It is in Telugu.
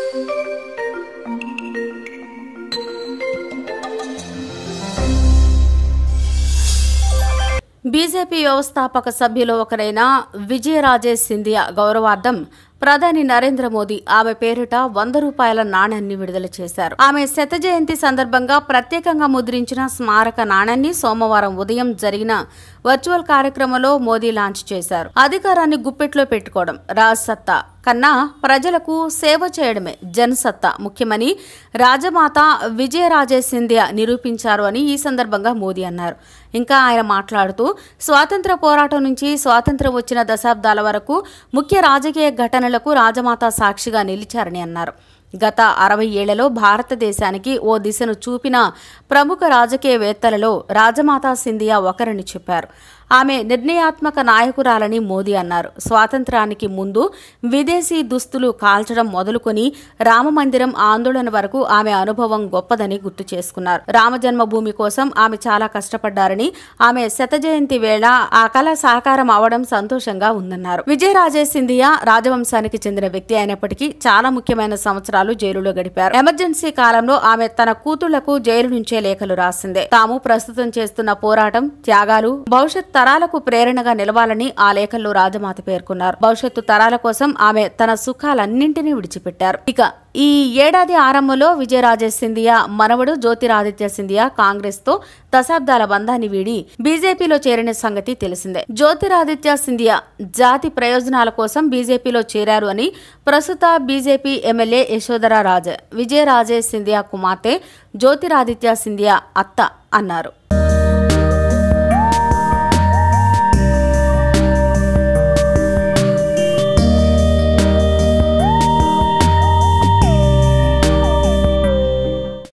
బీజేపీ వ్యవస్థాపక సభ్యులు ఒకరైన విజయరాజే సింధియా గౌరవార్థం ప్రధాని నరేంద్ర మోదీ ఆమె పేరిట వంద రూపాయల నాణ్యాన్ని విడుదల చేశారు ఆమె శత జయంతి సందర్భంగా ప్రత్యేకంగా ముద్రించిన స్మారక నాణ్యాన్ని సోమవారం ఉదయం జరిగిన వర్చువల్ కార్యక్రమంలో మోదీ లాంచ్ చేశారు అధికారాన్ని గుప్పెట్లో పెట్టుకోవడం రాజసత్తా కన్నా ప్రజలకు సేవ చేయడమే జనసత్తా ముఖ్యమని రాజమాత విజయరాజే సింధియా నిరూపించారు అని ఈ సందర్భంగా మోదీ అన్నారు ఇంకా ఆయన మాట్లాడుతూ స్వాతంత్ర పోరాటం నుంచి స్వాతంత్రం వచ్చిన దశాబ్దాల వరకు ముఖ్య రాజకీయ ఘటనలకు రాజమాత సాక్షిగా నిలిచారని అన్నారు గత అరవై ఏళ్లలో భారతదేశానికి ఓ దిశను చూపిన ప్రముఖ రాజకీయవేత్తలలో రాజమాతా సింధియా ఒకరని చెప్పారు ఆమె నిర్ణయాత్మక నాయకురాలని మోదీ అన్నారు స్వాతంత్రానికి ముందు విదేశీ దుస్తులు కాల్చడం మొదలుకొని రామమందిరం ఆందోళన వరకు ఆమె అనుభవం గొప్పదని గుర్తు చేసుకున్నారు రామజన్మభూమి కోసం ఆమె చాలా కష్టపడ్డారని ఆమె శత జయంతి వేళ ఆ కళ సాకారం అవడం సంతోషంగా ఉందన్నారు విజయరాజే సింధియా రాజవంశానికి చెందిన వ్యక్తి అయినప్పటికీ చాలా ముఖ్యమైన సంవత్సరాలు జైలులో గడిపారు ఎమర్జెన్సీ కాలంలో ఆమె తన కూతుళ్లకు జైలు నుంచే లేఖలు రాసిందే తాము ప్రస్తుతం చేస్తున్న పోరాటం త్యాగాలు భవిష్యత్ తరాలకు ప్రేరణగా నిలవాలని ఆ లేఖల్లో రాజమాత పేర్కొన్నారు భవిష్యత్తు తరాల కోసం ఆమె తన సుఖాలన్నింటినీ విడిచిపెట్టారు ఇక ఈ ఏడాది ఆరంభంలో విజయరాజే సింధియా మనవడు జ్యోతిరాదిత్య సింధియా కాంగ్రెస్ తో దశాబ్దాల బంధాన్ని వీడి బీజేపీలో చేరిన సంగతి తెలిసిందే జ్యోతిరాదిత్య సింధియా జాతి ప్రయోజనాల కోసం బీజేపీలో చేరారు అని ప్రస్తుత బీజేపీ ఎమ్మెల్యే యశోధరా రాజే విజయరాజే సింధియా కుమార్తె జ్యోతిరాదిత్య సింధియా అత్త అన్నారు